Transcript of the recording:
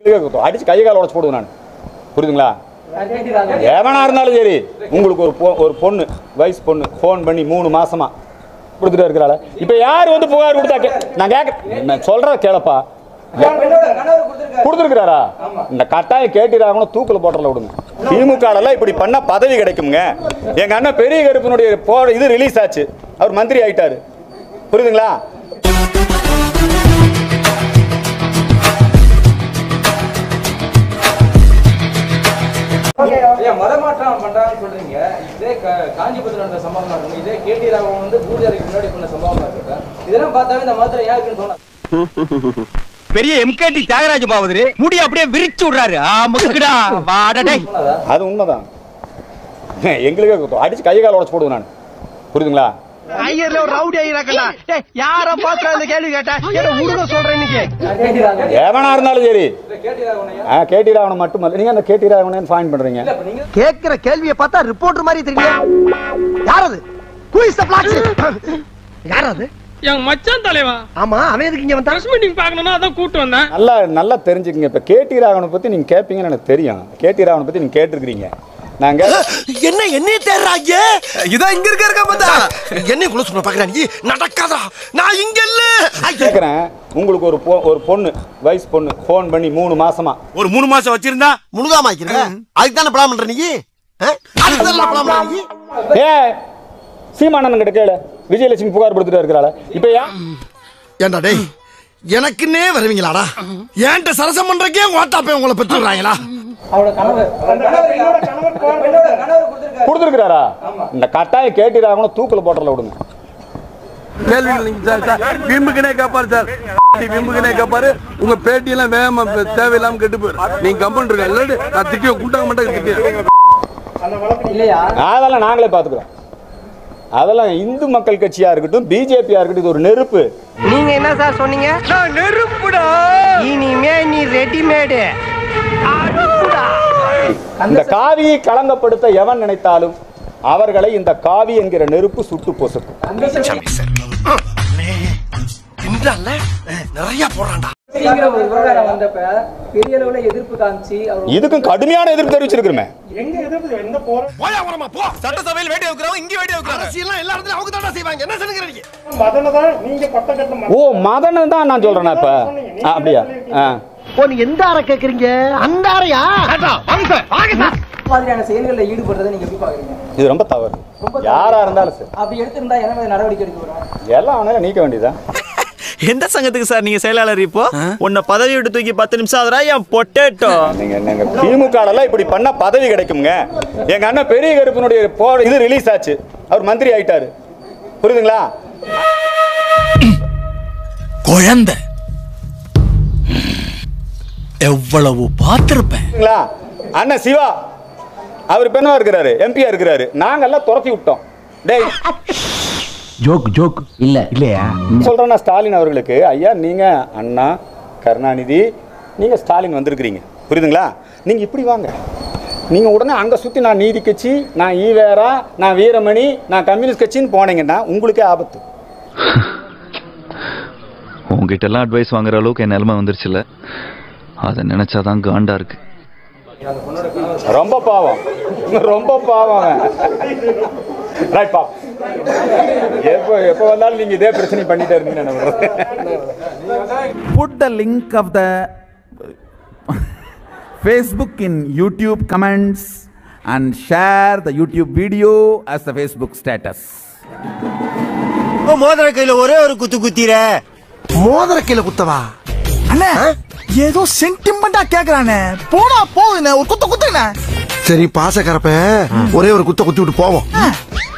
அடிச்சு கை கால உடச்சு போடுவேன் நான் புரியுதுங்களா எவனா இருந்தாலும் சரி உங்களுக்கு ஒரு பொ- ஒரு பொண்ணு வயசு பொண்ணு ஃபோன் பண்ணி மூணு மாசமா கொடுத்துட்டு இருக்கிறாள் இப்போ யார் வந்து புகார் கொடுத்தா கே நான் கேட்க நான் சொல்கிறத கேளப்பா கொடுத்துருக்கிறாரா இந்த கட்டாயம் கேட்டிராகணும் தூக்கில் போட்டுறல விடுங்க திமுகலாம் இப்படி பண்ண பதவி கிடைக்குங்க எங்க அண்ணன் பெரிய கருப்பினுடைய போ இது ரிலீஸ் ஆச்சு அவர் மந்திரி ஆயிட்டாரு புரியுதுங்களா ஐயா மதமாற்றம் பண்றாங்கன்னு சொல்றீங்க இதே க- காஞ்சிபுரத்தில் நடந்த சம்பவமா இருக்கட்டும் இதே கேடி ராகவன் வந்து பூஜை அறைக்கு முன்னாடி பண்ண சம்பவமா இருக்கட்டும் இதெல்லாம் பார்த்தாவே இந்த மதத்துல ஏன் இருக்குன்னு தோணும் பெரிய எம்கேடி தியாகராஜ பாவதரு முடி அப்படியே விரிச்சு விடுறாரு ஆமுக்குடா வாடடே அது உண்மைதான் எங்களுக்கு அடிச்சு கை கால உடச்சு போடுவேன் நான் புரியுதுங்களா ஐயர்ல ஒரு ரவுடி ஐயராக்கடா டேய் யார பாத்து அந்த கேள்வி கேட்டா என்ன உருக சொல்றேன் இன்னைக்கு கேடி ராகவன் எவனா இருந்தாலும் சரி இல்ல கேடி ராகவன் ஐயா ஆ கேடி ராவணன் மட்டுமல்ல நீங்க அந்த கேடி ராவணன் ஃபைன் பண்றீங்க இல்ல இப்ப நீங்க கேக்குற கேள்வியை பார்த்தா ரிப்போர்ட்டர் மாதிரி தெரியல யார் அது ஹூ இஸ் தி பிளாக்ஸ் யார் அது என் மச்சான் தலைவா ஆமா அவன் எதுக்கு இங்க வந்தான் பிரஸ் மீட்டிங் பார்க்கணும்னா அதான் கூட்டு வந்தேன் நல்லா நல்லா தெரிஞ்சுக்கங்க இப்ப கேடி ராவணனை பத்தி நீங்க கேட்பீங்கன்னு எனக்கு தெரியும் கேடி ராவணனை பத்தி நீங்க கேட்டிருக்கிறீங்க நாங்க என்ன என்னைய தேடுறாங்க இதான் இங்க இருக்க இருக்க பார்த்தா என்னைய குள்ள சொல்ல பாக்குறா நீ நடக்காதா நான் இங்க இல்ல கேட்குறேன் உங்களுக்கு ஒரு பொ- ஒரு பொண்ணு வயசு பொண்ணு ஃபோன் பண்ணி மூணு மாசமா ஒரு மூணு மாசம் வச்சிருந்தா முழுகாம ஆக்கிருக்க அதுக்கு தானே பிளான் பண்ற நீ அதுக்கு தானே பிளான் பண்ற நீ ஏ சீமானன் கிட்ட கேளு விஜயலட்சுமி புகார் கொடுத்துட்டு இருக்கிறாள் இப்போ ஏன் ஏண்டா டேய் எனக்குன்னே வருவீங்களாடா ஏன்ட்ட சரசம் பண்றக்கே ஓட்டாப்பே உங்களை பெற்றுறாங்களா அவரோட கணவர் அவர் கணவர் ஐயா. அந்த பெண்ணோட கணவர் கொடுத்திருக்காரு கொடுத்துருக்கிறாரா இந்த கட்டாயம் கேட்டிராகணும் தூக்கில் போட்டுறல விடுங்க கேள்விகள் நீங்க சார் சார் விம்புக்குனே கேட்பாரு சார் விம்புக்குனே கேட்பாரு உங்க பேட்டியெல்லாம் வேகமா பே- தேவையில்லாம கெட்டு போயிரு நீங்க கம்பன் இருக்க இல்லாட்டி நான் திட்டியும் கூட்டாங்க மட்டும் திட்டியும் இல்லையா அதெல்லாம் நாங்களே பார்த்துக்குறோம் அதெல்லாம் இந்து மக்கள் கட்சியா இருக்கட்டும் பிஜேபியா இருக்கட்டும் இது ஒரு நெருப்பு நீங்க என்ன சார் சொன்னீங்க நான் நெருப்புடா இனிமே நீ ரெடிமேடு இந்த காவியை களங்கப்படுத்த எவன் நினைத்தாலும் அவர்களை இந்த காவி என்கிற நெருப்பு சுட்டு பொசுக்கும் தின்றான்ல நிறைய போடுறான்டா அப்படிங்கிற ஒரு விவகாரம் வந்தப்ப பெரிய அளவுல எதிர்ப்பு காமிச்சு அவர் இதுக்கும் கடுமையான எதிர்ப்பு தெரிவிச்சிருக்கிறோமே போயா வரமா போ சட்டசபையில் வேட்டி வைக்கிறவங்க இங்க வேட்டி வைக்கிறாங்க அரசியல்லாம் எல்லா இடத்துலயும் அவங்க தானே செய்வாங்க என்ன சொல்லுங்க நீங்க ஓ மதனை தான் நான் சொல்றேன் இப்ப ஆ, அப்படியா ஆ ஓ நீ எந்த அறை கேக்குறீங்க அந்த அறையா வாங்க சார் வாங்க சார் மாதிரியான செயல்களில் ஈடுபடுறதை நீங்க எப்படி பாக்குறீங்க இது ரொம்ப தவறு யாரா இருந்தாலும் சரி அப்படி எடுத்திருந்தா என்ன மாதிரி நடவடிக்கை எடுக்க போறோம் எல்லாம் அவனால நீக்க வேண்டியதுதான் எந்த சங்கத்துக்கு சார் நீங்க செயலாளர் இப்போ உன்னை பதவி விட்டு தூக்கி பத்து நிமிஷம் ஆகுறா என் பொட்டேட்டோ நீங்க நீங்க திமுக எல்லாம் இப்படி பண்ண பதவி கிடைக்குங்க எங்க அண்ணன் பெரிய கருப்பினுடைய போ இது ரிலீஸ் ஆச்சு அவர் மந்திரி ஆயிட்டாரு புரியுதுங்களா குழந்தை எவ்வளவு பார்த்திருப்பேன் புரியுதுங்களா அண்ணன் சிவா அவர் பெண்ணா இருக்கிறாரு எம்பியா இருக்கிறாரு நாங்கெல்லாம் துரத்தி விட்டோம் டேய் ஜோக் ஜோக் இல்ல இல்லையா சொல்றேன்னா ஸ்டாலின் அவர்களுக்கு ஐயா நீங்க அண்ணா கருணாநிதி நீங்க ஸ்டாலின் வந்திருக்கிறீங்க புரியுதுங்களா நீங்க இப்படி வாங்க நீங்க உடனே அங்க சுத்தி நான் நீதி கட்சி நான் ஈவேரா நான் வீரமணி நான் கம்யூனிஸ்ட் கட்சின்னு போனீங்கன்னா உங்களுக்கே ஆபத்து உங்ககிட்ட எல்லாம் அட்வைஸ் வாங்குற அளவுக்கு என் நிலைமை வந்துருச்சுல அதை நினைச்சாதான் காண்டா இருக்கு ரொம்ப பாவம் ரொம்ப பாவம் அவன் ரைட் பாப் எப்போ எப்போ வந்தாலும் நீங்க இதே பிரச்சனை பண்ணிட்டே இருந்தீங்கன்னு நினைக்கிறேன் put the link of the Facebook in YouTube comments and share the YouTube video as the Facebook status. மோதிர கையில ஒரே ஒரு குத்து குத்திர மோதிர கையில குத்தவா அண்ணே ஏதோ சென்டிமெண்டா கேக்குறானே போனா போகுதுண்ணே ஒரு குத்த குத்துண்ணே சரி பாசக்கரப்ப ஒரே ஒரு குத்த குத்தி விட்டு போவோம்